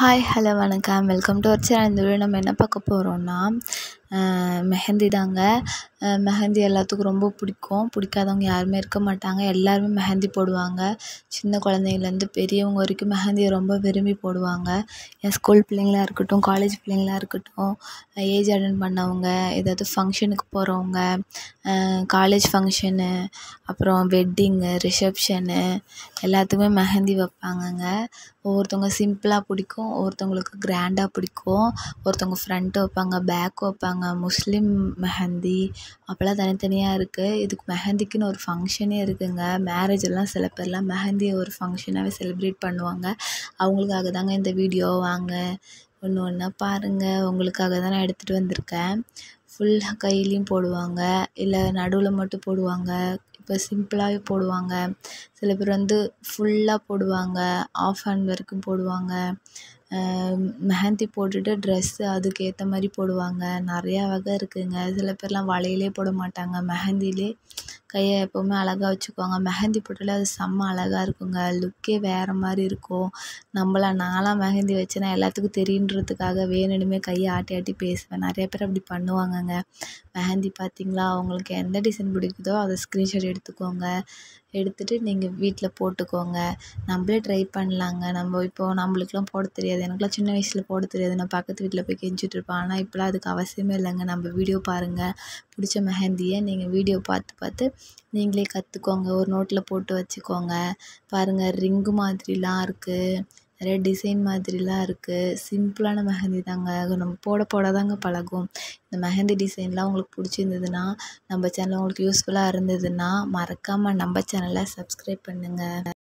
hi hello வணக்கம் welcome to our channel இந்த video நம்ம என்ன பார்க்க போகிறோம்னா மெஹந்தி தாங்க மெஹந்தி எல்லாத்துக்கும் ரொம்ப பிடிக்கும் பிடிக்காதவங்க யாருமே இருக்க மாட்டாங்க எல்லாருமே மெஹந்தி போடுவாங்க சின்ன குழந்தைங்கலேருந்து பெரியவங்க வரைக்கும் மெஹந்தியை ரொம்ப விரும்பி போடுவாங்க என் ஸ்கூல் பிள்ளைங்களா இருக்கட்டும் காலேஜ் பிள்ளைங்களா இருக்கட்டும் ஏஜ் அட்டன் பண்ணவங்க ஏதாவது ஃபங்க்ஷனுக்கு போகிறவங்க காலேஜ் ஃபங்க்ஷனு அப்புறம் வெட்டிங்கு ரிசப்ஷனு எல்லாத்துக்குமே மெஹந்தி வைப்பாங்கங்க ஒவ்வொருத்தவங்க சிம்பிளாக பிடிக்கும் ஒவ்வொருத்தவங்களுக்கு கிராண்டாக பிடிக்கும் ஒருத்தவங்க ஃப்ரண்ட் வைப்பாங்க பேக் வைப்பாங்க முஸ்லீம் மெஹந்தி அப்போல்லாம் தனித்தனியாக இருக்குது இதுக்கு மெஹந்திக்குன்னு ஒரு ஃபங்க்ஷனே இருக்குதுங்க மேரேஜ் எல்லாம் சில பேர்லாம் மெஹந்தியை ஒரு ஃபங்க்ஷனாகவே செலிப்ரேட் பண்ணுவாங்க அவங்களுக்காக தாங்க இந்த வீடியோ வாங்க ஒன்று ஒன்றா பாருங்கள் உங்களுக்காக தான் நான் எடுத்துகிட்டு வந்திருக்கேன் ஃபுல்லாக கையிலையும் போடுவாங்க இல்லை நடுவில் மட்டும் போடுவாங்க இப்போ சிம்பிளாகவே போடுவாங்க சில பேர் வந்து ஃபுல்லாக போடுவாங்க ஆஃப் ஹேண்ட் வரைக்கும் போடுவாங்க மெஹந்தி போட்டுட்டு ட்ரெஸ்ஸு அதுக்கு ஏற்ற மாதிரி போடுவாங்க நிறையா வகை இருக்குதுங்க சில பேர்லாம் வளையலே போட மாட்டாங்க மெஹந்திலே கையை எப்போவுமே அழகா வச்சுக்குவாங்க மெஹந்தி போட்டாலே அது செம்ம அழகா இருக்குங்க லுக்கே வேறு மாதிரி இருக்கும் நம்மளாம் நான்லாம் மெஹந்தி வச்சேன்னா எல்லாத்துக்கும் தெரியுன்றதுக்காக வேணும்னே கையை ஆட்டி ஆட்டி பேசுவேன் நிறைய பேர் அப்படி பண்ணுவாங்கங்க மெஹந்தி பார்த்தீங்களா உங்களுக்கு எந்த டிசைன் பிடிக்குதோ அதை ஸ்க்ரீன்ஷாட் எடுத்துக்கோங்க எடுத்துகிட்டு நீங்கள் வீட்டில் போட்டுக்கோங்க நம்மளே ட்ரை பண்ணலாங்க நம்ம இப்போது நம்மளுக்குலாம் போட தெரியாது எனக்குலாம் சின்ன வயசில் போட தெரியாது நான் பக்கத்து வீட்டில் போய் கெஞ்சிட்டு இருப்பேன் ஆனால் இப்போலாம் அதுக்கு அவசியமே இல்லைங்க நம்ம வீடியோ பாருங்கள் பிடிச்ச மெஹந்தியை நீங்கள் வீடியோ பார்த்து பார்த்து நீங்களே கற்றுக்கோங்க ஒரு நோட்டில் போட்டு வச்சுக்கோங்க பாருங்கள் ரிங்கு மாதிரிலாம் இருக்குது நிறைய டிசைன் மாதிரிலாம் இருக்குது சிம்பிளான மெஹந்தி தாங்க அது நம்ம போட போட தாங்க பழகும் இந்த மெஹந்தி டிசைன்லாம் உங்களுக்கு பிடிச்சிருந்ததுன்னா நம்ம சேனல் உங்களுக்கு யூஸ்ஃபுல்லாக இருந்ததுன்னா மறக்காமல் நம்ம சேனலை சப்ஸ்கிரைப் பண்ணுங்கள்